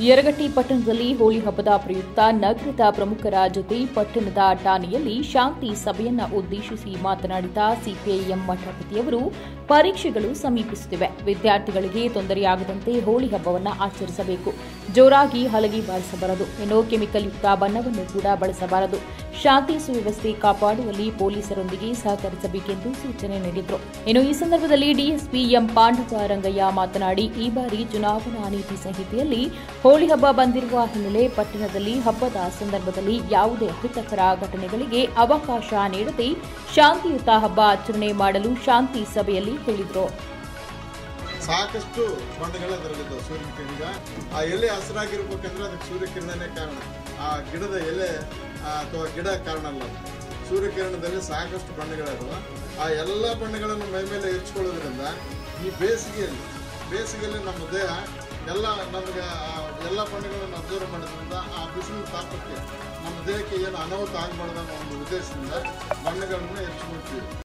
ಯರಗಟ್ಟಿ ಪಟ್ಟಣದಲ್ಲಿ ಹೋಳಿ ಹಬ್ಬದ ಪ್ರಯುಕ್ತ ನಗರದ ಪ್ರಮುಖರ ಜೊತೆ ಪಟ್ಟಣದ ಠಾಣೆಯಲ್ಲಿ ಶಾಂತಿ ಸಭೆಯನ್ನ ಉದ್ದೇಶಿಸಿ ಮಾತನಾಡಿದ ಸಿಪಿಐಎಂ ಮಠಪತಿಯವರು ಪರೀಕ್ಷೆಗಳು ಸಮೀಪಿಸುತ್ತಿವೆ ವಿದ್ಯಾರ್ಥಿಗಳಿಗೆ ತೊಂದರೆಯಾಗದಂತೆ ಹೋಳಿ ಹಬ್ಬವನ್ನ ಆಚರಿಸಬೇಕು ಜೋರಾಗಿ ಹಲಗಿ ಬಾರಿಸಬಾರದು ಇನ್ನು ಕೆಮಿಕಲ್ ಯುಕ್ತ ಬಣ್ಣವನ್ನು ಕೂಡ ಬಳಸಬಾರದು ಶಾಂತಿ ಸುವ್ಯವಸ್ಥೆ ಕಾಪಾಡುವಲ್ಲಿ ಪೊಲೀಸರೊಂದಿಗೆ ಸಹಕರಿಸಬೇಕೆಂದು ಸೂಚನೆ ನೀಡಿದರು ಇನ್ನು ಈ ಸಂದರ್ಭದಲ್ಲಿ ಡಿಎಸ್ಪಿ ಎಂ ಪಾಂಡವ ರಂಗಯ್ಯ ಮಾತನಾಡಿ ಈ ಬಾರಿ ಚುನಾವಣಾ ನೀತಿ ಸಂಹಿತೆಯಲ್ಲಿ ಹೋಳಿ ಹಬ್ಬ ಬಂದಿರುವ ಹಿನ್ನೆಲೆ ಪಟ್ಟಣದಲ್ಲಿ ಹಬ್ಬದ ಸಂದರ್ಭದಲ್ಲಿ ಯಾವುದೇ ಅಹಿತಕರ ಘಟನೆಗಳಿಗೆ ಅವಕಾಶ ನೀಡದೆ ಶಾಂತಿಯುತ ಹಬ್ಬ ಆಚರಣೆ ಮಾಡಲು ಶಾಂತಿ ಸಭೆಯಲ್ಲಿ ಹೇಳಿದರು ಸಾಕಷ್ಟು ಬಣ್ಣಗಳು ಅದರಲ್ಲಿದ್ದಾವೆ ಸೂರ್ಯಕಿರಣ ಆ ಎಲೆ ಹಸಿರಾಗಿರ್ಬೇಕಂದ್ರೆ ಅದಕ್ಕೆ ಸೂರ್ಯಕಿರಣನೇ ಕಾರಣ ಆ ಗಿಡದ ಎಲೆ ಆ, ಅಥವಾ ಗಿಡ ಕಾರಣ ಅಲ್ಲ ಅದು. ಸೂರ್ಯಕಿರಣದಲ್ಲಿ ಸಾಕಷ್ಟು ಬಣ್ಣಗಳಿದಾವೆ ಆ ಎಲ್ಲ ಬಣ್ಣಗಳನ್ನು ಮೈ ಮೇಲೆ ಇರಿಸ್ಕೊಳ್ಳೋದ್ರಿಂದ ಈ ಬೇಸಿಗೆಯಲ್ಲಿ ಬೇಸಿಗೆಯಲ್ಲಿ ನಮ್ಮ ದೇಹ ಎಲ್ಲ ನಮಗೆ ಆ ಎಲ್ಲ ಬಣ್ಣಗಳನ್ನು ಅಬ್ಸರ್ವ್ ಮಾಡೋದ್ರಿಂದ ಆ ಬಿಸಿಲು ತಾಪಕ್ಕೆ ನಮ್ಮ ದೇಹಕ್ಕೆ ಏನು ಅನಾಹುತ ಆಗಬಾರ್ದು ಅನ್ನೋ ಒಂದು ಉದ್ದೇಶದಿಂದ ಬಣ್ಣಗಳನ್ನು ಇರಿಸ್ಕೊಳ್ತೀವಿ